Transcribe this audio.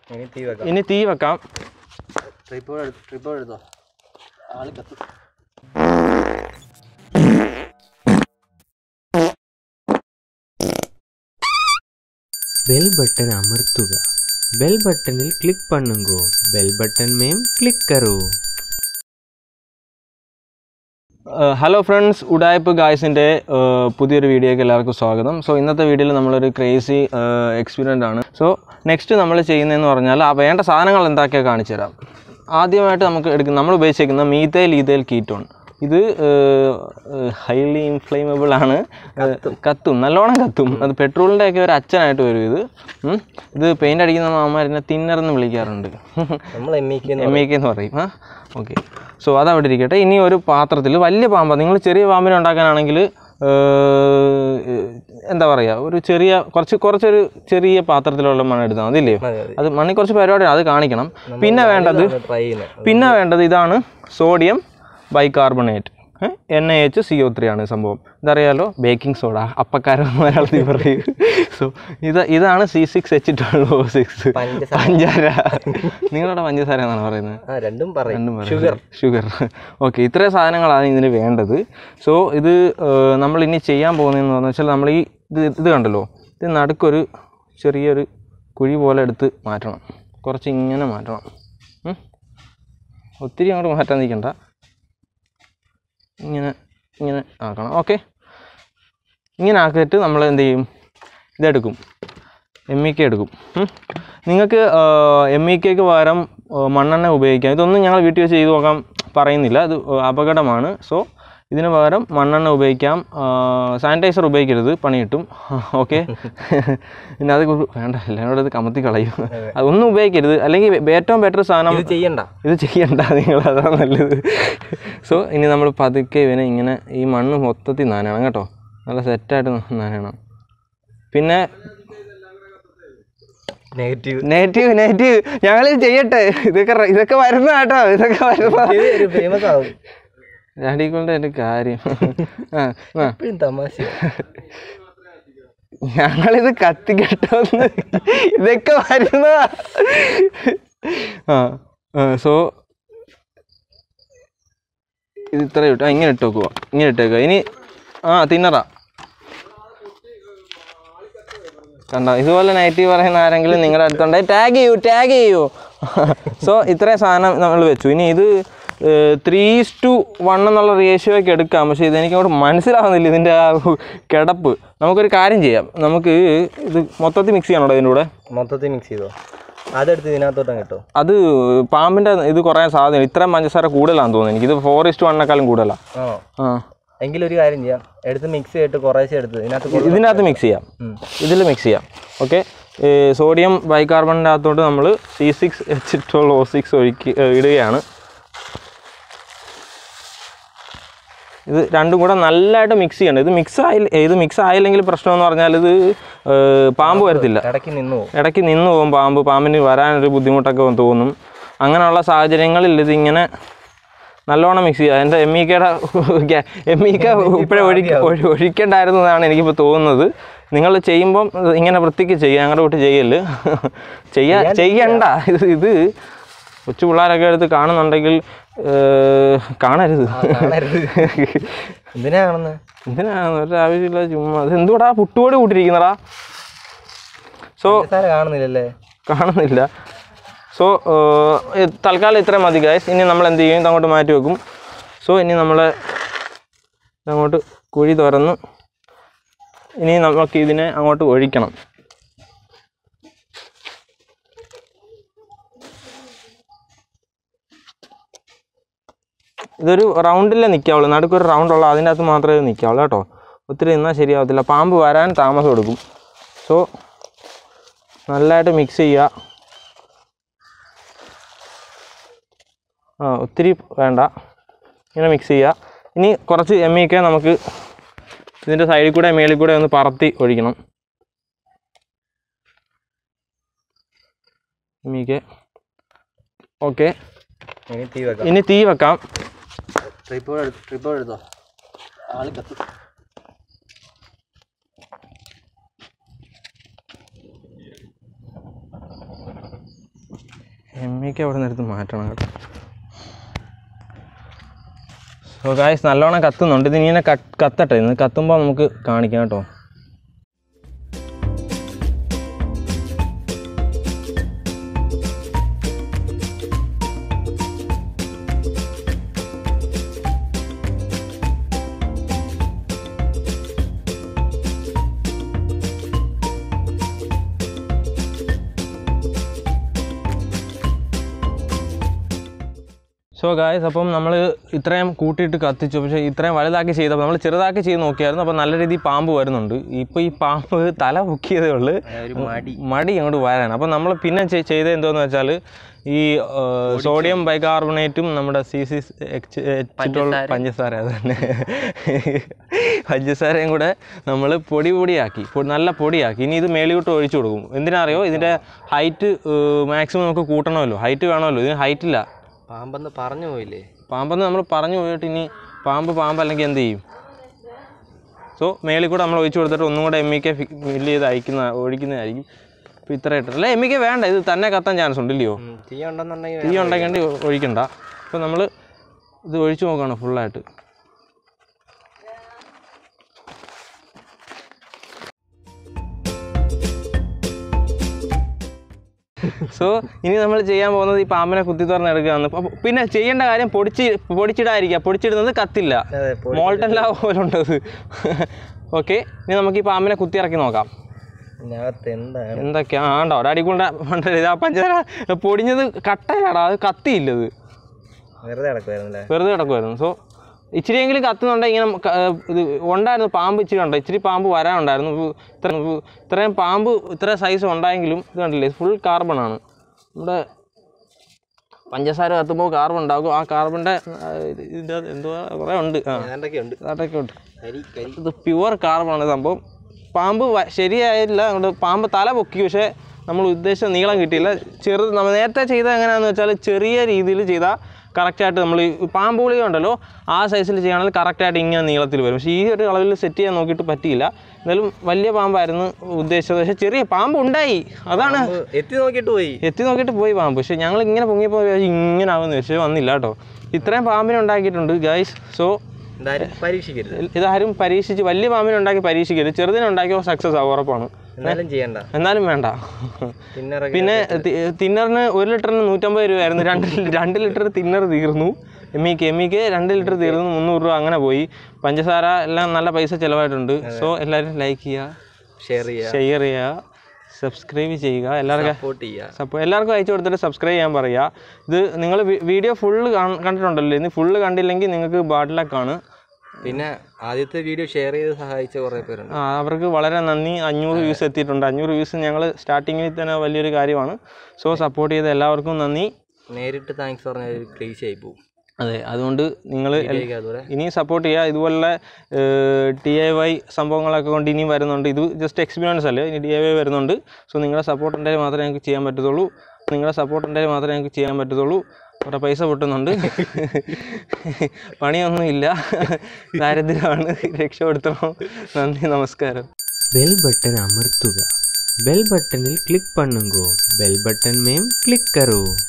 ഇനി തീ വെക്കാം ഇനി തീ വെക്കാം ട്രിപ്പോഡ് ട്രിപ്പോഡ് എടുത്തോ ആള് കത്തി பெல் பட்டன் அமர்த்துக பெல் பட்டனில் கிளிக் பண்ணுங்கோ பெல் பட்டன் மேம் கிளிக் கரோ ഹലോ ഫ്രണ്ട്സ് ഉഡായ്പ് ഗായ്സിൻ്റെ പുതിയൊരു വീഡിയോയ്ക്ക് എല്ലാവർക്കും സ്വാഗതം സോ ഇന്നത്തെ വീഡിയോയിൽ നമ്മളൊരു ക്രേസി എക്സ്പീരിയൻ്റ് ആണ് സോ നെക്സ്റ്റ് നമ്മൾ ചെയ്യുന്നതെന്ന് പറഞ്ഞാൽ ആ വേണ്ട സാധനങ്ങൾ എന്തൊക്കെയാണ് കാണിച്ചു തരാം ആദ്യമായിട്ട് നമുക്ക് എടുക്കുന്ന നമ്മൾ ഉപയോഗിച്ചിരിക്കുന്ന മീതൈൽ ഈതൈൽ കീറ്റോൺ ഇത് ഹൈലി ഇൻഫ്ലെയിമബിൾ ആണ് ഏഹ്, കത്തും നല്ലോണം കത്തും അത് പെട്രോളിൻ്റെ ഒക്കെ ഒരു അച്ഛനായിട്ട് വരും ഇത് ഉം. ഇത് പെയിൻ്റ് അടിക്കുന്ന മാമാരിനെ തിന്നർ എന്ന് വിളിക്കാറുണ്ട് നമ്മൾ M E M A K എന്ന് പറയും ആ ഓക്കെ സോ അതവിടെ ഇരിക്കട്ടെ ഇനി ഒരു പാത്രത്തിൽ വലിയ പാമ്പ് നിങ്ങൾ ചെറിയ പാമ്പിനെ ഉണ്ടാക്കാനാണെങ്കിൽ എന്താ പറയുക ഒരു ചെറിയ കുറച്ച് കുറച്ചൊരു ചെറിയ പാത്രത്തിലുള്ള മണ്ണ് എടുത്താൽ മതി ഇല്ലയോ മതി, മതി. അത് മണ്ണിൽ കുറച്ച് പരിപാടിയാണ് അത് കാണിക്കണം പിന്നെ വേണ്ടത് ട്രൈ ചെയ്യുന്നത് പിന്നെ വേണ്ടത് ഇതാണ് sodium bicarbonate N A H C O three ആണ് ഈ സംഭവം ഇതറിയാലോ ബേക്കിംഗ് സോഡ അപ്പക്കാരം മലയാളത്തിൽ പറയും സോ ഇത് ഇതാണ് C six H twelve O six പഞ്ചസാര. പഞ്ചാര നിങ്ങളുടെ പഞ്ചസാര എന്നാണ് പറയുന്നത് ആ രണ്ടും പറയും രണ്ടും ഷുഗർ ഷുഗർ ഓക്കെ ഇത്രയും സാധനങ്ങളാണ് ഇതിന് വേണ്ടത് സോ ഇത് ഏഹ്, നമ്മൾ ഇനി ചെയ്യാൻ പോകുന്നതെന്ന് പറഞ്ഞു വെച്ചാൽ നമ്മൾ ഈ ഇത് ഇത് കണ്ടല്ലോ ഇത് നടുക്കൊരു ചെറിയൊരു കുഴി പോലെ എടുത്ത് മാറ്റണം കുറച്ച് ഇങ്ങനെ മാറ്റണം ഉം. ഒത്തിരി അങ്ങോട്ട് മാറ്റാൻ നിൽക്കണ്ട ഇങ്ങനെ ഇങ്ങനെ ആക്കണം ഓക്കെ ഇങ്ങനെ ആക്കിയിട്ട് നമ്മൾ എന്ത് ചെയ്യും ഇതെടുക്കും എം ഇ കെ എടുക്കും ഉം. നിങ്ങൾക്ക് എം ഇ കെക്ക് പകരം ആ, മണ്ണെണ്ണ ഉപയോഗിക്കാം ഇതൊന്നും ഞങ്ങൾ വീട്ടിൽ വെച്ച് ചെയ്ത് നോക്കാൻ പറയുന്നില്ല ഇത് അപകടമാണ് സോ ഇതിന് പകരം മണ്ണെണ്ണ ഉപയോഗിക്കാം സാനിറ്റൈസർ ഉപയോഗിക്കരുത് പണി കിട്ടും ഓക്കെ പിന്നെ അത് കുറു- വേണ്ട എല്ലാവരോടും അത് കമത്തി കളയും അതൊന്നും ഉപയോഗിക്കരുത് അല്ലെങ്കിൽ ഏറ്റവും ബെറ്റർ സാധനം ഇത് ചെയ്യണ്ട ഇത് ചെയ്യണ്ട നിങ്ങൾ അതാണ് നല്ലത് സോ ഇനി നമ്മൾ പതുക്കെ ഇവനെ ഇങ്ങനെ ഈ മണ്ണ് മൊത്തത്തിൽ നനയണം കേട്ടോ നല്ല സെറ്റായിട്ട് നനയണം പിന്നെ നെഗറ്റീവ് നെഗറ്റീവ് നെഗറ്റീവ് ഞങ്ങൾ ചെയ്യട്ടെ ഇതൊക്കെ റ- ഇതൊക്കെ വരുന്ന കേട്ടോ ഇതൊക്കെ വരുന്ന ഒരു ഫേമസ് ആവും ഡാഡിക്കളുടെ എൻ്റെ കാര്യം ആ ആ എപ്പോഴും തമാശ ഞങ്ങളിത് കത്തിക്കട്ടോന്ന് ഇതൊക്കെ വരുന്നതാ ആ സോ ഇത് ഇത്ര ഇട്ടു ആ, ഇങ്ങനെ ഇട്ട് വെക്കുക ഇങ്ങനെ ഇട്ടേക്കുക ഇനി ആ തിന്നറ കണ്ടോ ഇതുപോലെ നെഗറ്റീവ് പറയുന്ന ആരെങ്കിലും നിങ്ങളുടെ അടുത്തുണ്ടെങ്കിൽ ടാഗ് ചെയ്യൂ ടാഗ് ചെയ്യൂ സോ ഇത്രയും സാധനം നമ്മൾ വെച്ചു ഇനി ഇത് ത്രീ ടു വൺ എന്നുള്ള റേഷ്യോയ്ക്ക് എടുക്കാം പക്ഷേ ഇതെനിക്ക് അങ്ങോട്ട് മനസ്സിലാവുന്നില്ല ഇതിൻ്റെ ആ കിടപ്പ് നമുക്കൊരു കാര്യം ചെയ്യാം നമുക്ക് ഇത് മൊത്തത്തിൽ മിക്സ് ചെയ്യണോ ഇതിൻ്റെ കൂടെ മൊത്തത്തിൽ മിക്സ് ചെയ്തോ അതെടുത്ത് ഇതിനകത്തോട്ടും കിട്ടോ അത് പാമ്പിൻ്റെ ഇത് കുറയാൻ സാധ്യത ഇത്രയും പഞ്ചസാര കൂടുതലാണെന്ന് തോന്നുന്നു എനിക്ക് ഇത് ഫോർ ഇസ്റ്റ് വണ്ണേക്കാളും കൂടുതലാണ് ആണോ ആ എങ്കിലും ഒരു കാര്യം ചെയ്യാം എടുത്ത് മിക്സ് ചെയ്തിട്ട് കുറേശ്ശെ എടുത്ത് ഇതിനകത്ത് കൊള്ളുന്ന- ഇതിൻ്റെ അകത്ത് മിക്സ് ചെയ്യാം ഉം. ഇതിൽ മിക്സ് ചെയ്യാം ഓക്കെ സോഡിയം ബൈകാർബണിൻ്റെ അകത്തോട്ട് നമ്മൾ C six H twelve O six ഒഴുക്കി ഏ, ഇടുകയാണ് ഇത് രണ്ടും കൂടെ നല്ലതായിട്ട് മിക്സ് ചെയ്യണം ഇത് മിക്സ് ആയി ഇത് മിക്സ് ആയില്ലെങ്കിൽ പ്രശ്നം എന്ന് പറഞ്ഞാൽ ഇത് ഏ, പാമ്പ് വരത്തില്ല ഇടയ്ക്ക് നിന്നു പോകും ഇടയ്ക്ക് നിന്ന് പോകും പാമ്പ് പാമ്പിന് വരാനൊരു ബുദ്ധിമുട്ടൊക്കെ തോന്നും അങ്ങനെയുള്ള സാഹചര്യങ്ങളിൽ ഇതിങ്ങനെ നല്ലോണം മിക്സ് ചെയ്യുക എൻ്റെ എം ഇ കെയുടെ എം ഇ കെ ഇപ്പോഴേ ഒഴിക്ക ഒഴി- ഒഴിക്കണ്ടായിരുന്നു എന്നാണ് എനിക്കിപ്പോൾ തോന്നുന്നത് നിങ്ങൾ ചെയ്യുമ്പം ഇങ്ങനെ വൃത്തിക്ക് ചെയ്യുക ഞങ്ങളുടെ വീട്ടിൽ ചെയ്യല് ചെയ്യാ ചെയ്യണ്ട ഇത് ഇത് കൊച്ചു പിള്ളേരൊക്കെ എടുത്ത് കാണുന്നുണ്ടെങ്കിൽ ഏർ, കാണരുത് കാണരുത് എന്തിനാ കാണുന്നത് എന്തിനാണ് ഒരാവശ്യമില്ല ചുമ്മാ ഇത് എന്തുകൂടാ പുട്ടുപൊടി കൂട്ടിരിക്കുന്നടാ സോ പഞ്ചസാര കാണുന്നില്ലല്ലേ കാണുന്നില്ല സോ തൽക്കാലം ഇത്രയും മതി ഗൈസ് ഇനി നമ്മൾ എന്ത് ചെയ്യും ഇതങ്ങോട്ട് മാറ്റി വെക്കും സോ ഇനി നമ്മൾ അങ്ങോട്ട് കുഴി തുറന്ന് ഇനി നമുക്ക് ഇതിനെ അങ്ങോട്ട് ഒഴിക്കണം ഇതൊരു റൗണ്ടിലേ നിൽക്കാവുള്ളൂ നടുക്കൊരു റൗണ്ടുള്ള അതിൻ്റെ അകത്ത് മാത്രമേ നിൽക്കാവുള്ളൂ കേട്ടോ ഒത്തിരി നിന്നാൽ ശരിയാവത്തില്ല പാമ്പ് വരാൻ താമസം എടുക്കും സോ നല്ലതായിട്ട് മിക്സ് ചെയ്യുക ആ ഒത്തിരി വേണ്ട ഇങ്ങനെ മിക്സ് ചെയ്യുക ഇനി കുറച്ച് എം ഇ കെ നമുക്ക് ഇതിൻ്റെ സൈഡിൽ കൂടെ മേളിൽ കൂടെ ഒന്ന് പറത്തി ഒഴിക്കണം എം ഇ കെ ഓക്കെ ഇനി തീ വെക്കാം ഇനി തീ വെക്കാം ട്രിപ്പോഡ് ട്രിപ്പോഡ് എടുത്തോ ആള് കത്തി എമ്മയ്ക്ക് അവിടെ നിന്ന് എടുത്ത് മാറ്റണം കേട്ടോ സോ ഗായ്സ് നല്ലോണം കത്തുന്നുണ്ട് ഇതിങ്ങനെ കത്ത് കത്തട്ടെ ഇന്ന് കത്തുമ്പോൾ നമുക്ക് കാണിക്കാം കേട്ടോ സോ ഗായ്സ് അപ്പം നമ്മൾ ഇത്രയും കൂട്ടിയിട്ട് കത്തിച്ചു പക്ഷേ ഇത്രയും വലുതാക്കി ചെയ്തപ്പോൾ നമ്മൾ ചെറുതാക്കി ചെയ്ത് നോക്കിയായിരുന്നു അപ്പോൾ നല്ല രീതിയിൽ പാമ്പ് വരുന്നുണ്ട് ഇപ്പോൾ ഈ പാമ്പ് തല പൊക്കിയതേ ഉള്ളൂ ഒരു മടി മടി അങ്ങോട്ട് വരാൻ അപ്പം നമ്മൾ പിന്നെ ചെ- ചെയ്തത് എന്തോന്ന് വെച്ചാൽ ഈ ആ, സോഡിയം ബൈകാർബണേറ്റും നമ്മുടെ സി സി പഞ്ചസാര അത് തന്നെ പഞ്ചസാരയും കൂടെ നമ്മൾ പൊടി പൊടിയാക്കി പൊ- നല്ല പൊടിയാക്കി ഇനി ഇത് മേളിലോട്ട് ഒഴിച്ചു കൊടുക്കും എന്തിനറിയോ ഇതിൻ്റെ ഹൈറ്റ് മാക്സിമം നമുക്ക് കൂട്ടണമല്ലോ ഹൈറ്റ് വേണമല്ലോ ഇതിന് ഹൈറ്റ് ഇല്ല പാമ്പെന്ന് പറഞ്ഞു പോയില്ലേ പാമ്പെന്ന് നമ്മൾ പറഞ്ഞു പോയിട്ട് ഇനി പാമ്പ് പാമ്പ് അല്ലെങ്കിൽ എന്ത് ചെയ്യും സോ മേളിൽ കൂടെ നമ്മൾ ഒഴിച്ചു കൊടുത്തിട്ട് ഒന്നും കൂടെ എം ഇ കെ ഫില്ല് ചെയ്ത് അയക്കുന്ന ഒഴിക്കുന്നതായിരിക്കും അപ്പോൾ ഇത്ര ഇട്ടിട്ട് അല്ല എം ഇ കെ വേണ്ട ഇത് തന്നെ കത്താൻ ചാൻസ് ഉണ്ട് ഇല്ലയോ ഉം, തീ ഉണ്ടെന്നുണ്ടെങ്കിൽ തീ ഉണ്ടെങ്കിൽ ഒഴിക്കണ്ട അപ്പോൾ നമ്മൾ ഇത് ഒഴിച്ചു നോക്കുകയാണ് ഫുള്ളായിട്ട് സോ ഇനി നമ്മൾ ചെയ്യാൻ പോകുന്നത് ഈ പാമ്പിനെ കുത്തി തുറന്ന് എടുക്കുകയാണ് അപ്പോൾ പിന്നെ ചെയ്യേണ്ട കാര്യം പൊടിച്ച് പൊടിച്ചിടാതിരിക്കുക പൊടിച്ചിടുന്നത് കത്തില്ല അതെ പൊടി- മോൾട്ടൻ ലാവ് പോലെ ഉണ്ടത് ഓക്കെ ഇനി നമുക്ക് ഈ പാമ്പിനെ കുത്തി ഇറക്കി നോക്കാം ഇതിനകത്ത് എന്താണ് എന്തൊക്കെയാ ആണ്ടോ ഒരു അടിക്കൊണ്ട് പണ്ട് ഇത് ആ പഞ്ചസാര പൊടിഞ്ഞത് കട്ടയാടാ അത് കത്തിയില്ലത് വെറുതെ കിടക്കുമായിരുന്നല്ലേ വെറുതെ കിടക്കുമായിരുന്നു സോ ഇച്ചിരിയെങ്കിലും കത്തുന്നുണ്ടെങ്കിൽ ഇങ്ങനെ ക- ഏർ ഇത് ഉണ്ടായിരുന്നു പാമ്പ് ഇച്ചിരി ഉണ്ട് ഇച്ചിരി പാമ്പ് വരാനുണ്ടായിരുന്നു ഇപ്പൊ ഇത്ര ഇപ്പൊ ഇത്രയും പാമ്പ് ഇത്ര സൈസ് ഉണ്ടായെങ്കിലും ഇത് കണ്ടില്ലേ ഫുൾ കാർബൺ ആണ് നമ്മുടെ പഞ്ചസാര കത്തുമ്പോൾ കാർബൺ ഉണ്ടാകും ആ കാർബണിൻ്റെ ഇതിൻ്റെ അകത്ത് എന്തുവാ കുറേ ഉണ്ട് ആ ഏതാണ്ടൊക്കെ ഉണ്ട് അതൊക്കെ ഉണ്ട് കരി കരി ഇത് പ്യുവർ കാർബണാണ് സംഭവം പാമ്പ് വ- ശരിയായില്ല അങ്ങോട്ട് പാമ്പ് തല പൊക്കി പക്ഷേ നമ്മൾ ഉദ്ദേശിച്ച നീളം കിട്ടിയില്ല ചെറു നമ്മൾ നേരത്തെ ചെയ്തത് എങ്ങനെയാണെന്ന് വെച്ചാൽ ചെറിയ രീതിയിൽ ചെയ്താൽ കറക്റ്റായിട്ട് നമ്മൾ ഈ പാമ്പ് ഗുളിക ഉണ്ടല്ലോ ആ സൈസിൽ ചെയ്യുകയാണെങ്കിൽ കറക്റ്റായിട്ട് ഇങ്ങനെ നീളത്തിൽ വരും പക്ഷേ ഈ ഒരു അളവിൽ സെറ്റ് ചെയ്യാൻ നോക്കിയിട്ട് പറ്റിയില്ല എന്നാലും വലിയ പാമ്പായിരുന്നു ഉദ്ദേശിച്ചത് പക്ഷേ ചെറിയ പാമ്പ് ഉണ്ടായി അതാണ് പാമ്പ് എത്തി നോക്കിയിട്ട് പോയി എത്തി നോക്കിയിട്ട് പോയി പാമ്പ് പക്ഷേ ഞങ്ങൾ ഇങ്ങനെ പൊങ്ങിയപ്പോൾ വിചാരിച്ചു ഇങ്ങനെ ആവുമെന്ന് പക്ഷേ വന്നില്ല കേട്ടോ ഇത്രയും പാമ്പിനെ ഉണ്ടാക്കിയിട്ടുണ്ട് ഗൈസ് സോ എന്തായാലും പരീക്ഷിക്കരുത് ഇതാരും പരീക്ഷിച്ച് വലിയ പാമ്പിനെ ഉണ്ടാക്കി പരീക്ഷിക്കരുത് ചെറുതിനെ ഉണ്ടാക്കിയോ സക്സസ് ആവും ഉറപ്പാണ് എന്നാലും ചെയ്യണ്ട എന്നാലും വേണ്ട പിന്നറൊക്കെ പിന്നെ തി- തിന്നറിന് ഒരു ലിറ്ററിന് നൂറ്റമ്പത് രൂപയായിരുന്നു രണ്ട് ലി- രണ്ട് ലിറ്റർ തിന്നർ തീർന്നു എമ്മിക്ക് എമ്മിക്ക് രണ്ട് ലിറ്റർ തീർന്നു മുന്നൂറ് രൂപ അങ്ങനെ പോയി പഞ്ചസാര എല്ലാം നല്ല പൈസ ചിലവായിട്ടുണ്ട് സോ എല്ലാവരും ലൈക്ക് ചെയ്യുക ഷെയർ ചെയ്യുക ഷെയർ ചെയ്യുക സബ്സ്ക്രൈബ് ചെയ്യുക എല്ലാവർക്കും സപ്പോർട്ട് ചെയ്യുക അപ്പോൾ എല്ലാവർക്കും അയച്ചു കൊടുത്തിട്ട് സബ്സ്ക്രൈബ് ചെയ്യാൻ പറയുക ഇത് നിങ്ങൾ വീഡിയോ ഫുള്ള് കണ്ടിട്ടുണ്ടല്ലോ ഇനി ഫുള്ള് കണ്ടില്ലെങ്കിൽ നിങ്ങൾക്ക് ബാഡ് ലക്കാണ് പിന്നെ ആദ്യത്തെ വീഡിയോ ഷെയർ ചെയ്ത് സഹായിച്ച കുറേ പേരുണ്ട് ആ, അവർക്ക് വളരെ നന്ദി അഞ്ഞൂറ് വ്യൂസ് എത്തിയിട്ടുണ്ട് അഞ്ഞൂറ് വ്യൂസ് ഞങ്ങൾ സ്റ്റാർട്ടിങ്ങിൽ തന്നെ വലിയൊരു കാര്യമാണ് സോ സപ്പോർട്ട് ചെയ്ത എല്ലാവർക്കും നന്ദി നേരിട്ട് താങ്ക്സ് പറഞ്ഞാൽ ഒരു ക്ലീശ ആയി പോകും അതെ അതുകൊണ്ട് നിങ്ങൾ അതുപോലെ ഇനിയും സപ്പോർട്ട് ചെയ്യുക ഇതുപോലുള്ള ടി ഐ വൈ സംഭവങ്ങളൊക്കെ കൊണ്ട് ഇനിയും വരുന്നുണ്ട് ഇത് ജസ്റ്റ് എക്സ്പീരിയൻസ് അല്ലേ ഇനി ടി ഐ വൈ വരുന്നുണ്ട് സോ നിങ്ങളുടെ സപ്പോർട്ട് ഉണ്ടെങ്കിൽ മാത്രമേ ഞങ്ങൾക്ക് ചെയ്യാൻ പറ്റത്തുള്ളൂ നിങ്ങളുടെ സപ്പോർട്ട് ഉണ്ടെങ്കിൽ മാത്രമേ ഞങ്ങൾക്ക് ചെയ്യാൻ പറ്റത്തുള്ളൂ കുറേ പൈസ പൊട്ടുന്നുണ്ട് പണിയൊന്നുമില്ല ദാരിദ്ര്യമാണ് രക്ഷപ്പെടുത്തണം നന്ദി നമസ്കാരം பெல் பட்டன் அமர்த்துக பெல் பட்டனில் கிளிக் பண்ணுங்கோ பெல் பட்டன் மேம் கிளிக் கரோ